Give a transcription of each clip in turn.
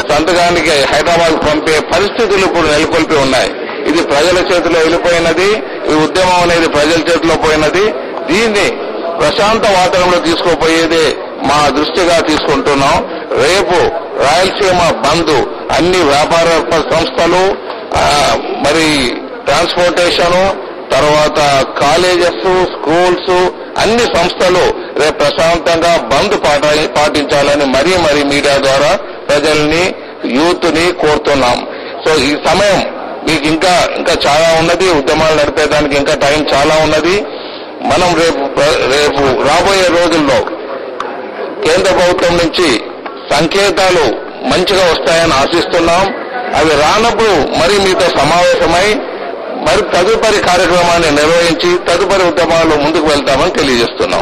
సంతకానికి హైదరాబాద్ పంపే పరిస్థితులు ఇప్పుడు నెలకొల్పి ఉన్నాయి ఇది ప్రజల చేతిలో వెళ్ళిపోయినది ఈ ఉద్యమం అనేది ప్రజల చేతిలో పోయినది దీన్ని ప్రశాంత వాతావరణంలో తీసుకుపోయేదే మా దృష్టిగా తీసుకుంటున్నాం రేపు రాయలసీమ బంద్ అన్ని వ్యాపార సంస్థలు ఆ, మరి ట్రాన్స్పోర్టేషన్ తర్వాత కాలేజెస్ స్కూల్స్ అన్ని సంస్థలు రేపు ప్రశాంతంగా బంద్ పాట- పాటించాలని మరీ మరీ మీడియా ద్వారా ప్రజల్ని యూత్ ని కోరుతున్నాం సో ఈ సమయం మీకు ఇంకా ఇంకా చాలా ఉన్నది ఉద్యమాలు నడిపేదానికి ఇంకా టైం చాలా ఉన్నది మనం రేపు రేపు రాబోయే రోజుల్లో కేంద్ర ప్రభుత్వం నుంచి సంకేతాలు మంచిగా వస్తాయని ఆశిస్తున్నాం అవి రానప్పుడు మరి మీతో సమావేశమై మరి తదుపరి కార్యక్రమాన్ని నిర్వహించి తదుపరి ఉద్యమాలు ముందుకు వెళ్తామని తెలియజేస్తున్నాం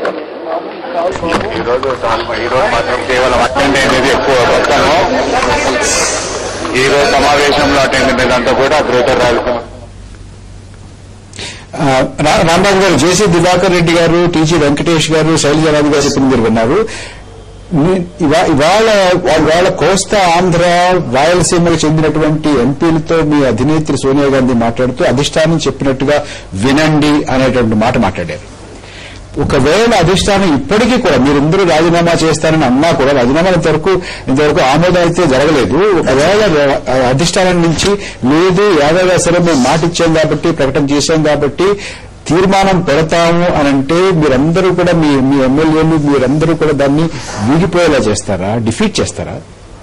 ఈ రోజు చాలా- ఈ రోజు మాత్రం కేవలం అటెండ్ అనేది ఎక్కువ వస్తాను ఈ రోజు సమావేశంలో అటెండ్ అయినదంతా కూడా గ్రేటర్ రాయలసీమ ఆ, రా- రాంబాబు గారు జేసీ దివాకర్ రెడ్డి గారు టీజీ వెంకటేష్ గారు శైలజారాజు గారు చెప్పింది మీరు విన్నారు మీ- ఇవా- ఇవాళ ఇవాళ కోస్తా ఆంధ్ర రాయలసీమకు చెందినటువంటి ఎంపీలతో మీ అధినేత్రి సోనియా గాంధీ మాట్లాడుతూ అధిష్టానం చెప్పినట్టుగా వినండి అనేటువంటి మాట మాట్లాడారు ఒకవేళ అధిష్టానం ఇప్పటికీ కూడా మీరందరూ రాజీనామా చేస్తారని అన్నా కూడా రాజీనామా ఇంతవరకు ఇంతవరకు ఆమోదం అయితే జరగలేదు ఒకవేళ ర- అధిష్టానం నుంచి లేదు యాదవ్గా సరే మేము మాట ఇచ్చాం కాబట్టి ప్రకటన చేశాం కాబట్టి తీర్మానం పెడతాము అని అంటే మీరందరూ కూడా మీ మీ ఎమ్మెల్యేలు మీరందరూ కూడా దాన్ని వీగిపోయేలా చేస్తారా డిఫీట్ చేస్తారా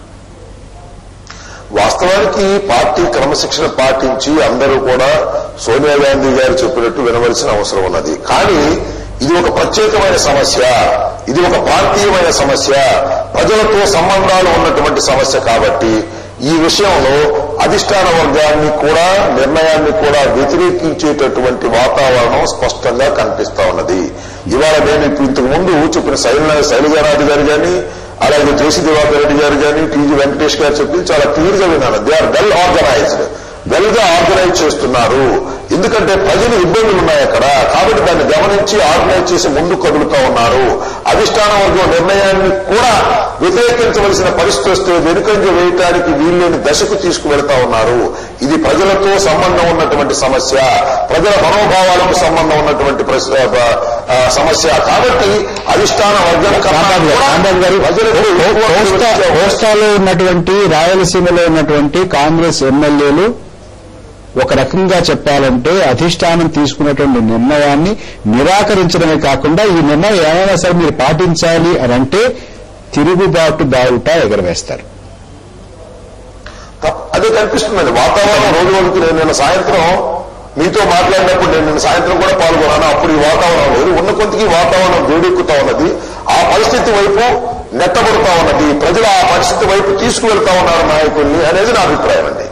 వాస్తవానికి పార్టీ క్రమశిక్షణ పాటించి అందరూ కూడా సోనియా గాంధీ గారు చెప్పినట్టు వినవలసిన అవసరం ఉన్నది కానీ ఇది ఒక ప్రత్యేకమైన సమస్య ఇది ఒక ప్రాంతీయమైన సమస్య ప్రజలతో సంబంధాలు ఉన్నటువంటి సమస్య కాబట్టి ఈ విషయంలో అధిష్టాన వర్గాన్ని కూడా నిర్ణయాన్ని కూడా వ్యతిరేకించేటటువంటి వాతావరణం స్పష్టంగా కనిపిస్తా ఉన్నది ఇవాళ నేను ఇప్పుడు ఇంతకు ముందు చెప్పిన శైల శైలజారాజు గారు కానీ అలాగే జేసీ దివాకర్ రెడ్డి గారు కానీ టీజీ వెంకటేష్ గారు చెప్పింది చాలా క్లియర్ గా విన్నాను they are well organised well గా ఆర్గనైజ్ చేస్తున్నారు ఎందుకంటే ప్రజలు ఇబ్బందులు ఉన్నాయి అక్కడ కాబట్టి దాన్ని గమనించి ఆర్గనైజ్ చేసి ముందు కదులుతా ఉన్నారు అధిష్టాన వర్గం నిర్ణయాన్ని కూడా వ్యతిరేకించవలసిన పరిస్థితి వస్తే వెనుకంజ వేయటానికి వీల్లేని దశకు తీసుకువెళ్తా ఉన్నారు ఇది ప్రజలతో సంబంధం ఉన్నటువంటి సమస్య ప్రజల మనోభావాలకు సంబంధం ఉన్నటువంటి ప్రస్- ఆ, సమస్య కాబట్టి అధిష్టాన వర్గం కన్నా రాంబాబు గారు, కూడా రాంబాబు గారు ప్రజలకు ఎక్కువ కోస్తా వివరించే కోస్తాలో ఉన్నటువంటి రాయలసీమలో ఉన్నటువంటి కాంగ్రెస్ ఎమ్మెల్యేలు ఒక రకంగా చెప్పాలంటే అధిష్టానం తీసుకున్నటువంటి నిర్ణయాన్ని నిరాకరించడమే కాకుండా ఈ నిర్ణయం ఏమైనా సరే మీరు పాటించాలి అని అంటే తిరుగుబాటు బావుట ఎగరవేస్తారు తప్ప- అదే కనిపిస్తుందండి వాతావరణం రోజు రోజుకి నేను నిన్న సాయంత్రం మీతో మాట్లాడినప్పుడు నేను నిన్న సాయంత్రం కూడా పాల్గొన్నాను అప్పుడు ఈ వాతావరణం లేదు ఉన్న కొంతకి వాతావరణం వేడెక్కుతా ఉన్నది ఆ పరిస్థితి వైపు నెట్టబడుతా ఉన్నది ప్రజలు ఆ పరిస్థితి వైపు తీసుకువెళ్తా ఉన్నారు నాయకుల్ని అనేది నా అభిప్రాయం అండి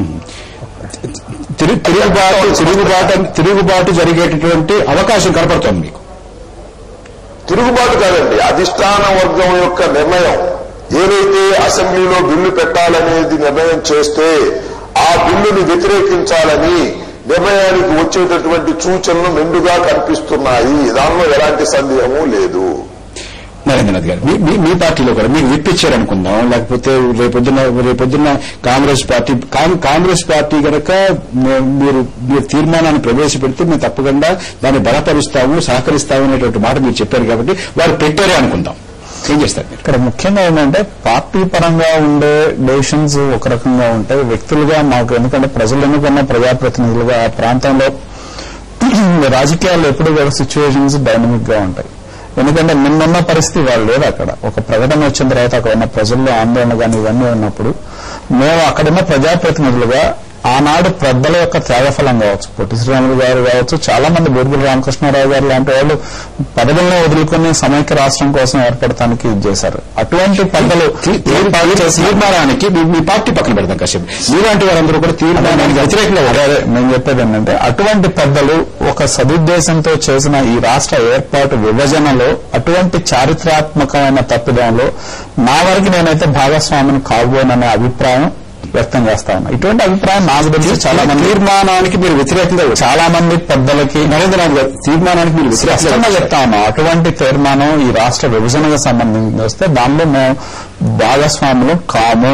తిరు తిరుగుబాటు తిరుగుబాటు తిరుగుబాటు జరిగేటటువంటి అవకాశం కనపడుతోంది మీకు తిరుగుబాటు కాదండి అధిష్టాన వర్గం యొక్క నిర్ణయం ఏదైతే అసెంబ్లీలో బిల్లు పెట్టాలనేది నిర్ణయం చేస్తే ఆ బిల్లుని వ్యతిరేకించాలని నిర్ణయానికి వచ్చేటటువంటి సూచనలు మెండుగా కనిపిస్తున్నాయి దానిలో ఎలాంటి సందేహము లేదు నరేంద్రనాథ్ గారు మీ- మీ మీ పార్టీలో కూడా మీకు విప్పించారనుకుందాం లేకపోతే రేపొద్దున రేపొద్దున కాంగ్రెస్ పార్టీ కాం- కాంగ్రెస్ పార్టీ గనక మే- మీరు మీరు తీర్మానాన్ని ప్రవేశపెడితే మేము తప్పకుండా దాన్ని బలపరుస్తాము సహకరిస్తాము అనేటువంటి మాట మీరు చెప్పారు కాబట్టి వారు పెట్టారే అనుకుందాం ఏం చేస్తారు మీరు ఇక్కడ ముఖ్యంగా ఏంటంటే పార్టీ పరంగా ఉండే డెసిషన్స్ ఒక రకంగా ఉంటాయి వ్యక్తులుగా మాకు ఎందుకంటే ప్రజలు ఎన్నుకున్న ప్రజాప్రతినిధులుగా ఆ ప్రాంతంలో రాజకీయాల్లో ఎప్పుడు కూడా సిచ్యువేషన్స్ డైనమిక్ గా ఉంటాయి ఎందుకంటే నిన్నున్న పరిస్థితి వాళ్ళు లేదు అక్కడ ఒక ప్రకటన వచ్చిన తర్వాత అక్కడ ఉన్న ప్రజల్లో ఆందోళన కానీ ఇవన్నీ ఉన్నప్పుడు మేము అక్కడున్న ప్రజాప్రతినిధులుగా ఆనాడు పెద్దల యొక్క త్యాగఫలం కావచ్చు పొట్టి శ్రీరాములు గారు కావచ్చు చాలా మంది బూర్గుల రామకృష్ణారావు గారు లాంటి వాళ్ళు పదవులను వదులుకొని సమైక్య రాష్ట్రం కోసం ఏర్పడటానికి ఇది చేశారు అటువంటి పెద్దలు ఏర్పాటు చేసిన తీర్మానానికి మీ- మీ పార్టీ పక్కన పెడతాం కాసేపు మీలాంటి వారందరూ కూడా తీర్మానానికి వ్యతిరేకంగా అదే అదే నేను చెప్పేది ఏంటంటే అటువంటి పెద్దలు ఒక సదుద్దేశంతో చేసిన ఈ రాష్ట్ర ఏర్పాటు విభజనలో అటువంటి చారిత్రాత్మకమైన తప్పిదంలో నా వరకు నేనైతే భాగస్వామిని కాబోననే అభిప్రాయం వ్యక్తం చేస్తా ఉన్నా ఇటువంటి అభిప్రాయం నాకు తెలిసి చాలా మంది తీర్మానానికి మీరు వ్యతిరేకంగా చాలా మంది పెద్దలకి నరేంద్రనాథ్ గారు తీర్మానానికి మీరు స్పష్టంగా వ్యతిరేకంగా చెప్తా ఉన్నాం అటువంటి తీర్మానం ఈ రాష్ట్ర విభజనకు సంబంధించి వస్తే దానిలో మేము భాగస్వాములు కాము ఆ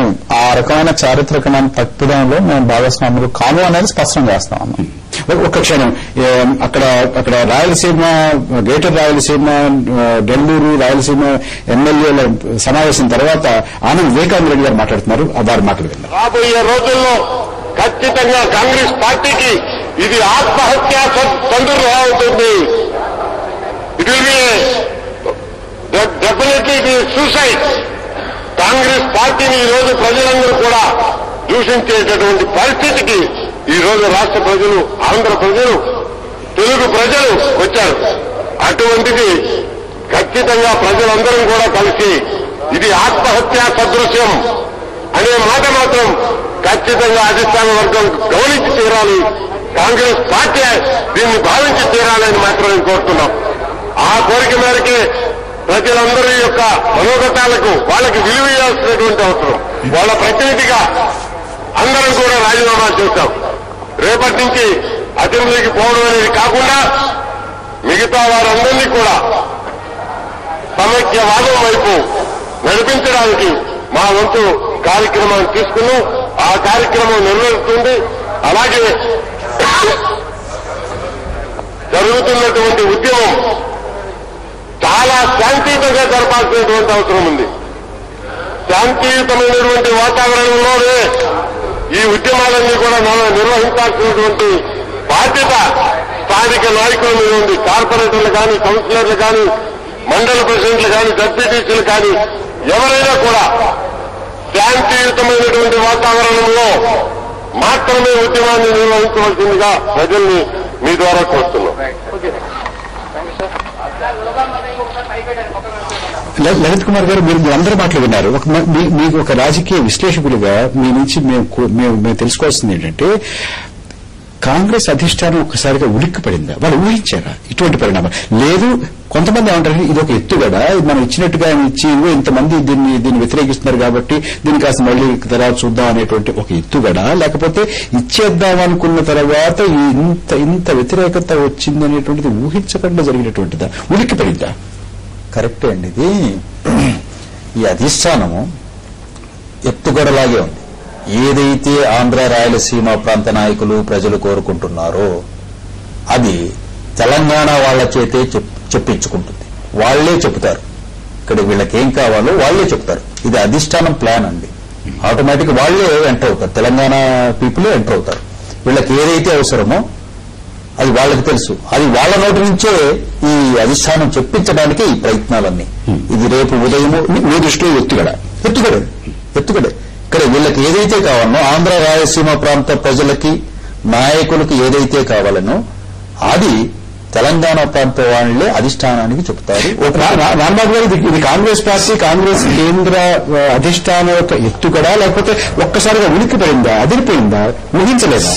ఆ రకమైన చారిత్రకమైన పట్టుదలలో మేము భాగస్వాములు కాము అనేది స్పష్టం చేస్తా ఉన్నాం ఒక- ఒక్క క్షణం ఏం, అక్కడ అక్కడ రాయలసీమ గ్రేటర్ రాయలసీమ ఆ, నెల్లూరు రాయలసీమ ఎమ్మెల్యేల సమావేశం తర్వాత ఆనంద్ వివేకానంద రెడ్డి గారు మాట్లాడుతున్నారు ఆ వారి మాటలు విన్నారు రాబోయే రోజుల్లో ఖచ్చితంగా కాంగ్రెస్ పార్టీకి ఇది ఆత్మహత్య సందర్భం అవుతుంది ఇట్ విల్ బి డెఫినెట్లీ ఇది సూసైడ్ కాంగ్రెస్ పార్టీని ఈ రోజు ప్రజలందరూ కూడా దూషించేటటువంటి పరిస్థితికి ఈ రోజు రాష్ట్ర ప్రజలు ఆంధ్ర ప్రజలు తెలుగు ప్రజలు వచ్చారు అటువంటిది ఖచ్చితంగా ప్రజలందరం కూడా కలిసి ఇది ఆత్మహత్యా సదృశ్యం అనే మాట మాత్రం ఖచ్చితంగా అధిష్టాన వర్గం గమనించి తీరాలి కాంగ్రెస్ పార్టీ దీన్ని భావించి తీరాలని మాత్రం మేము కోరుతున్నాం ఆ కోరిక మేరకే ప్రజలందరి యొక్క మనోగతాలకు వాళ్ళకి విలువ ఇవ్వాల్సినటువంటి అవసరం వాళ్ళ ప్రతినిధిగా అందరం కూడా రాజీనామా చేస్తాం రేపటి నుంచి అసెంబ్లీకి పోవడం అనేది కాకుండా మిగతా వారందరినీ కూడా సమైక్యవాదం వైపు నడిపించడానికి మా వంతు కార్యక్రమాన్ని తీసుకున్నాం ఆ కార్యక్రమం నిర్వహిస్తుంది అలాగే జరుగుతున్నటువంటి ఉద్యమం చాలా శాంతియుతంగా జరపాల్సినటువంటి అవసరం ఉంది శాంతియుతమైనటువంటి వాతావరణంలోనే ఈ ఉద్యమాలన్నీ కూడా మనం నిర్వహించాల్సినటువంటి బాధ్యత స్థానిక నాయకుల మీద ఉంది కార్పొరేటర్లు కానీ కౌన్సిలర్లు కానీ మండల ప్రెసిడెంట్లు కానీ డెప్యూటీసీలు కానీ ఎవరైనా కూడా శాంతియుతమైనటువంటి వాతావరణంలో మాత్రమే ఉద్యమాన్ని నిర్వహించవలసిందిగా ప్రజల్ని మీ ద్వారా కోరుతున్నాం ల- లలిత్ కుమార్ గారు మీరు మీరు అందరి మాటలు విన్నారు ఒక మ- మీ- మీకు ఒక రాజకీయ విశ్లేషకులుగా మీ నుంచి మేము కో- మేము మేము తెలుసుకోవాల్సింది ఏంటంటే కాంగ్రెస్ అధిష్టానం ఒక్కసారిగా ఉలిక్కి పడిందా వాళ్ళు ఊహించారా ఇటువంటి పరిణామం లేదు కొంతమంది ఏమంటారు ఇది ఒక ఎత్తుగడ ఇది మనం ఇచ్చినట్టుగా ఆయన ఇచ్చి ఇదిగో ఇంతమంది దీన్ని దీన్ని వ్యతిరేకిస్తున్నారు కాబట్టి దీన్ని కాస్త మళ్ళీ తర్వాత చూద్దాం అనేటువంటి ఒక ఎత్తుగడ లేకపోతే ఇచ్చేద్దాం అనుకున్న తర్వాత ఈ ఇంత ఇంత వ్యతిరేకత వచ్చింది అనేటువంటిది ఊహించకుండా జరిగినటువంటిదా ఉలిక్కి పడిందా కరెక్టే అండి ఇది ఈ అధిష్టానము ఎత్తుగడలాగే ఉంది ఏదైతే ఆంధ్ర రాయలసీమ ప్రాంత నాయకులు ప్రజలు కోరుకుంటున్నారో అది తెలంగాణ వాళ్ళ చేతే చెప్- చెప్పించుకుంటుంది వాళ్లే చెప్తారు ఇక్కడ వీళ్ళకి ఏం కావాలో వాళ్లే చెప్తారు ఇది అధిష్టానం ప్లాన్ అండి ఆటోమేటిక్ వాళ్లే ఎంటర్ అవుతారు తెలంగాణ పీపులే ఎంటర్ అవుతారు వీళ్ళకి ఏదైతే అవసరమో అది వాళ్ళకి తెలుసు అది వాళ్ళ నోటి నుంచే ఈ అధిష్టానం చెప్పించడానికి ఈ ప్రయత్నాలన్నీ ఇది రేపు ఉదయము మీ దృష్టిలో ఎత్తుగడ ఎత్తుగడే ఎత్తుగడే ఇక్కడ వీళ్ళకి ఏదైతే కావాలనో ఆంధ్ర రాయలసీమ ప్రాంత ప్రజలకి నాయకులకి ఏదైతే కావాలనో అది తెలంగాణ ప్రాంత వాళ్ళే అధిష్టానానికి చెప్తారు రా- రా- రాంబాబు గారు ఇది- ఇది కాంగ్రెస్ పార్టీ కాంగ్రెస్ కేంద్ర ఆ, అధిష్టానం యొక్క ఎత్తుగడ లేకపోతే ఒక్కసారిగా ఉనికి పడిందా అదిరిపోయిందా ఊహించలేదా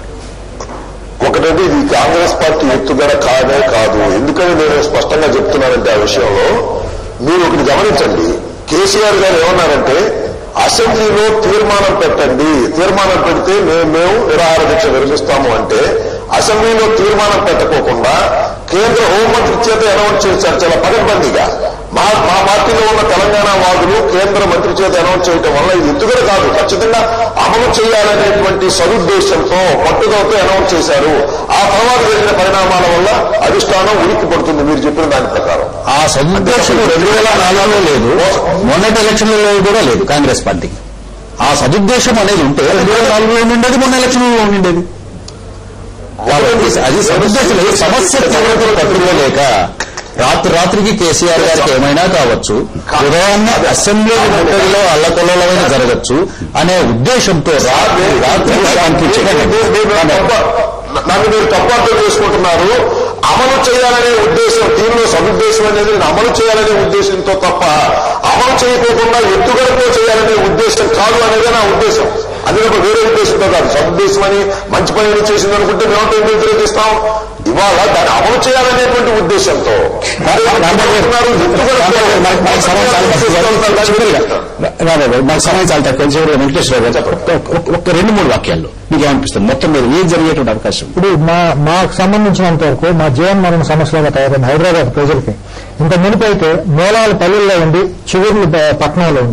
ఒకటంటే ఇది కాంగ్రెస్ పార్టీ ఎత్తుగడ కాదే కాదు ఎందుకని నేను స్పష్టంగా చెప్తున్నానంటే ఆ విషయంలో మీరు ఒకటి గమనించండి కేసీఆర్ గారు ఏమన్నారంటే అసెంబ్లీలో తీర్మానం పెట్టండి తీర్మానం పెడితే మేము మేము నిరాహార దీక్ష విరమిస్తాము అంటే అసెంబ్లీలో తీర్మానం పెట్టకోకుండా కేంద్ర హోంమంత్రి చేత అనౌన్స్ చేశారు చాలా పగడ్బందీగా మా మా పార్టీలో ఉన్న తెలంగాణ వాదులు కేంద్ర మంత్రి చేత అనౌన్స్ చేయడం వల్ల ఇది ఎత్తుగడ కాదు ఖచ్చితంగా అమలు చేయాలనేటువంటి సదుద్దేశంతో పట్టుదలతో అనౌన్స్ చేశారు ఆ తర్వాత జరిగిన పరిణామాల వల్ల అధిష్టానం ఉనికి పడుతుంది మీరు చెప్పిన దాని ప్రకారం ఆ సదుద్దేశం రెండు వేల నాలుగులో లేదు మొన్నటి ఎలక్షన్లలో కూడా లేదు కాంగ్రెస్ పార్టీకి ఆ సదుద్దేశం అనేది ఉంటే రెండు వేల నాలుగులో ఉండేది మొన్న ఎలక్షన్లో ఉండేది వాళ్ళకి అది సదుద్దేశం లేదు సమస్య తీవ్రతలు తట్టుకోలేక రాత్రి రాత్రికి కేసీఆర్ గారికి ఏమైనా కావచ్చు ఉదయాన్నే అసెంబ్లీ ముట్టడిలో అల్లకొల్లమైన జరగచ్చు అనే ఉద్దేశంతో రాత్రి రాత్రి నన్ను మీరు తప్పు అర్థం చేసుకుంటున్నారు అమలు చేయాలనే ఉద్దేశం దీనిలో సదుద్దేశం అనేది నేను అమలు చేయాలనే ఉద్దేశంతో తప్ప అమలు చేయకోకుండా ఎత్తుగడతో చేయాలనే ఉద్దేశం కాదు అనేది నా ఉద్దేశం అది ఒక వేరే ఉద్దేశంతో కాదు సదుద్దేశం అని మంచి పని చేసింది అనుకుంటే మేము ఎందుకు వ్యతిరేకిస్తాం ఇవాళ దాన్ని అమలు చేయాలనేటువంటి ఉద్దేశంతో మరి రాంబాబు గారు, ఎత్తుగడతో రాంబాబు గారు, మనకు- మనకు సమయం చాలా తక్కువ. చివరిగా, రా- రాంబాబు గారు, మనకు సమయం చాలా తక్కువ చివరిగా వెంకటేశ్వర గారు చెప్పండి ఒక- ఒక రెండు మూడు వాక్యాల్లో మీకు ఏమనిపిస్తుంది మొత్తం మీద ఏం జరిగేటువంటి అవకాశం ఇప్పుడు మా మాకు సంబంధించినంత వరకు మా జీవన్మరణ సమస్యలుగా తయారైన హైదరాబాద్ ప్రజలకి ఇంత మునిపైతే మూలాలు పల్లెల్లో ఉండి చివరిలు ప- పట్టణంలో ఉండే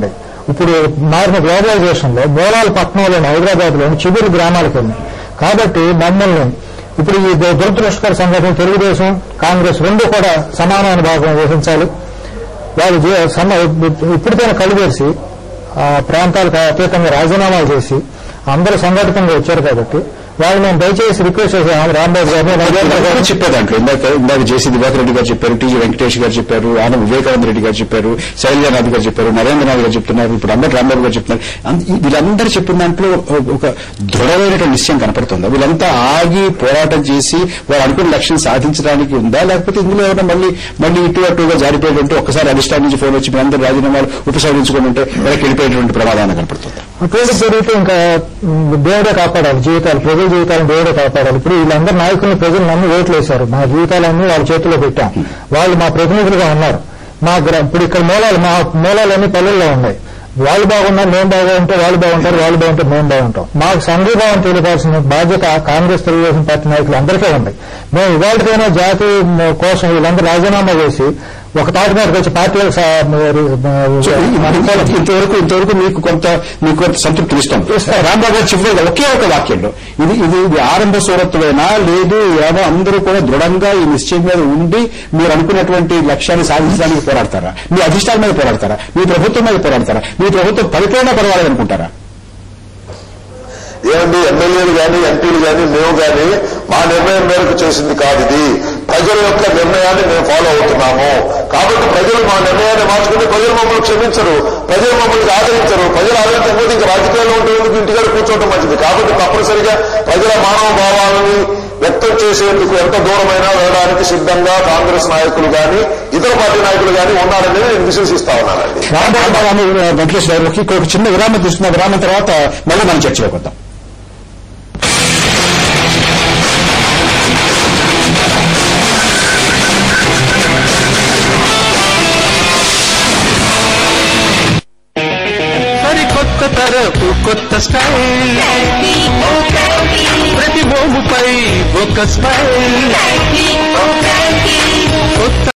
ఇప్పుడు మారిన గ్లోబలైజేషన్ లో మూలాల పట్టణంలోని హైదరాబాద్ లోని చిగురు గ్రామాలకు వెళ్ళినాయి కాబట్టి మమ్మల్ని ఇప్పుడు ఈ దు- దురదృష్టకర సంఘటన తెలుగుదేశం కాంగ్రెస్ రెండు కూడా సమానమైన భాగం వహించాలి వాళ్ళు జే- సమ- ఇప్పటికైనా కలిపేసి ఆ ప్రాంతాలకు అతీతంగా రాజీనామాలు చేసి అందరూ సంఘటితంగా వచ్చారు కాబట్టి వాళ్ళు మేము దయచేసి రిక్వెస్ట్ చేసాం రాంబాబు గారిని నరేంద్ర అందరూ గారిని చెప్పే దాంట్లో ఇందాక ఇందాక జేసీ దివాకర్ రెడ్డి గారు చెప్పారు టీజీ వెంకటేష్ గారు చెప్పారు ఆనం వివేకానంద రెడ్డి గారు చెప్పారు శైలజానాథ్ గారు చెప్పారు నరేంద్రనాథ్ గారు చెప్తున్నారు ఇప్పుడు అందరు రాంబాబు గారు చెప్తున్నారు అంత- ఈ- వీళ్ళందరూ చెప్పిన దాంట్లో ఒక దృఢమైనటువంటి నిశ్చయం కనపడుతుందా వీళ్ళంతా ఆగి పోరాటం చేసి వారు అనుకున్న లక్ష్యం సాధించడానికి ఉందా లేకపోతే ఇందులో ఏమైనా మళ్ళీ మళ్ళీ ఇటు అటుగా జారిపోయేటువంటి ఒక్కసారి అధిష్టానం నుంచి ఫోన్ వచ్చి అందరూ రాజీనామాలు ఉపసంహరించుకుని ఉంటే వెనక్కి వెళ్ళిపోయేటువంటి ప్రమాదాన్ని కనపడుతుంది అటువంటి జరిగితే ఇంకా మ్, దేవుడే కాపాడాలి జీవితాలు ప్రజల జీవితాలను దేవుడే కాపాడాలి ఇప్పుడు వీళ్ళందరూ నాయకుల్ని ప్రజలు నన్ను ఓట్లు వేశారు మా జీవితాలన్నీ వాళ్ళ చేతిలో పెట్టాం వాళ్ళు మా ప్రతినిధులుగా ఉన్నారు మా గ్ర- ఇప్పుడు ఇక్కడ మూలాలు మా మూలాలన్నీ పల్లెల్లో ఉన్నాయి వాళ్ళు బాగున్నారు మేము బాగుంటే వాళ్ళు బాగుంటారు వాళ్ళు బాగుంటే మేము బాగుంటాం మాకు సంఘీభావం తెలియపాల్సిన బాధ్యత కాంగ్రెస్ తెలుగుదేశం పార్టీ నాయకులు అందరికీ ఉంది మేము ఇవాళకైనా జాతి మ్, కోసం వీళ్ళందరూ రాజీనామా చేసి ఒక తాటి మీదకి వచ్చి పార్టీలకు సా- మరి, సో మరి, ఇంత- ఇంతవరకు ఇంతవరకు మీకు కొంత మీకు కొంత సంతృప్తి ఇస్తాం రాంబాబు గారు చివరిగా ఒకే ఒక వాక్యంలో ఇది ఇది ఇది ఆరంభ సూరత్వమేనా లేదు ఏమో అందరూ కూడా దృఢంగా ఈ నిశ్చయం మీద ఉండి మీరు అనుకున్నటువంటి లక్ష్యాన్ని సాధించడానికి పోరాడతారా మీ అధిష్టానం మీద పోరాడతారా మీ ప్రభుత్వం మీద పోరాడతారా మీ ప్రభుత్వం పరిపూర్ణ పర్వాలనుకుంటారా ఏమండి ఎమ్మెల్యేలు కానీ ఎంపీలు కానీ మేము కానీ మా నిర్ణయం మేరకు చేసింది కాదు ఇది ప్రజల యొక్క నిర్ణయాన్ని మేము ఫాలో అవుతున్నాము కాబట్టి ప్రజలు మా నిర్ణయాన్ని మార్చుకుంటే ప్రజలు మమ్మల్ని క్షమించరు ప్రజలు మమ్మల్ని ఆదరించరు ప్రజలు ఆదరించకపోతే ఇంకా రాజకీయాల్లో ఉండేందుకు ఇంటికాడ కూర్చోవడం మంచిది కాబట్టి తప్పనిసరిగా ప్రజల మానవ భావాలని వ్యక్తం చేసేందుకు ఎంత దూరమైనా వెళ్ళడానికి సిద్ధంగా కాంగ్రెస్ నాయకులు కానీ ఇతర పార్టీ నాయకులు కానీ ఉన్నారని నేను విశ్వసిస్తా ఉన్నానండి వెంకటేష్ గారికి ఒక చిన్న విరామం తీసుకున్న విరామం తర్వాత మళ్ళీ మనం చర్చలోకి వద్దాం సరికొత్త తరపు కొత్త స్టైల్ ప్రతి మోముపై ఒక స్మైల్ కొత్త